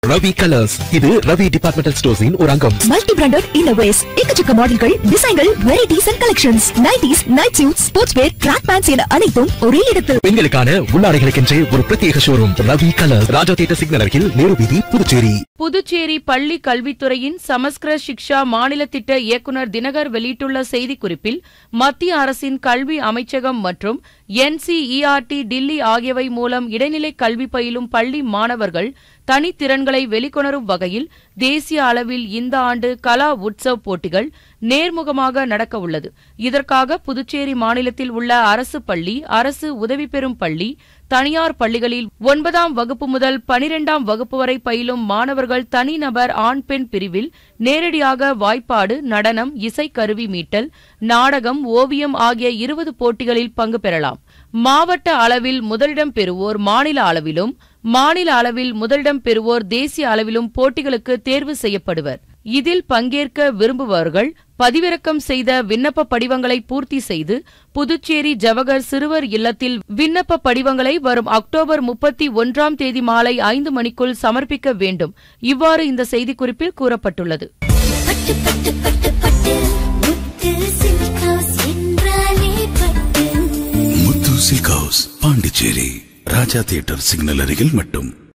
Ravi colours இது Ravi departmental ஸ்டோர்ஸின் ஒரு அங்கம் மல்டி பிராண்டட் இன்னோவேஸ் எக்கச்சக்க மாடல்கள் டிசைன்கள் varieties and collections nighties night suit sports wear track pants என அனைத்தும் ஒரே இடத்தில் பெண்களுக்கான உள்ளாடைகளுக்கென்றே ஒரு பிரத்யேக showroom Ravi colours Raja theatre signal அருகில் நேரு வீதி புதுச்சேரி புதுச்சேரி பள்ளி கல்வித்துறையின் சமஸ்கிருத சிக்ஷா மாநில திட்ட இயக்குநர் தினகர் வெளியிட்டுள்ள செய்திக்குறிப்பில் மத்திய அரசின் கல்வி அமைச்சகம் மற்றும் என்சிஇஆர்டி டில்லி ஆகியவை மூலம் இடைநிலை கல்வி பயிலும் பள்ளி மாணவர்கள் தனித்திறன்களை வெளிக்கொணரும் வகையில் தேசிய அளவில் இந்த ஆண்டு கலா உற்சவ் போட்டிகள் நேர்முகமாக நடக்க உள்ளது இதற்காக புதுச்சேரி மாநிலத்தில் உள்ள அரசு பள்ளி அரசு உதவி பெறும் பள்ளி தனியார் பள்ளிகளில் ஒன்பதாம் வகுப்பு முதல் பனிரெண்டாம் வகுப்பு வரை பயிலும் மாணவர்கள் தனிநபர் ஆண் பெண் பிரிவில் நேரடியாக வாய்ப்பாடு நடனம் இசைக்கருவி மீட்டல் நாடகம் ஓவியம் ஆகிய இருபது போட்டிகளில் பங்கு பெறலாம் மாவட்ட அளவில் முதலிடம் பெறுவோர் மாநில அளவிலும் மாநில அளவில் முதலிடம் பெறுவோர் தேசிய அளவிலும் போட்டிகளுக்கு தேர்வு செய்யப்படுவர் இதில் பங்கேற்க விரும்புபவர்கள் பதிவிறக்கம் செய்த விண்ணப்ப படிவங்களை பூர்த்தி செய்து புதுச்சேரி ஜவஹர் சிறுவர் இல்லத்தில் விண்ணப்ப படிவங்களை வரும் அக்டோபர் முப்பத்தி ஒன்றாம் தேதி மாலை ஐந்து மணிக்குள் சமர்ப்பிக்க வேண்டும் இவ்வாறு இந்த செய்திக்குறிப்பில் கூறப்பட்டுள்ளது பட்டு பட்டு பட்டு பட்டு முத்து சில்க் ஹவுஸ் என்றாலே பட்டு Muthu silk house Pondicherry Raja theatre signal அருகில் மட்டும்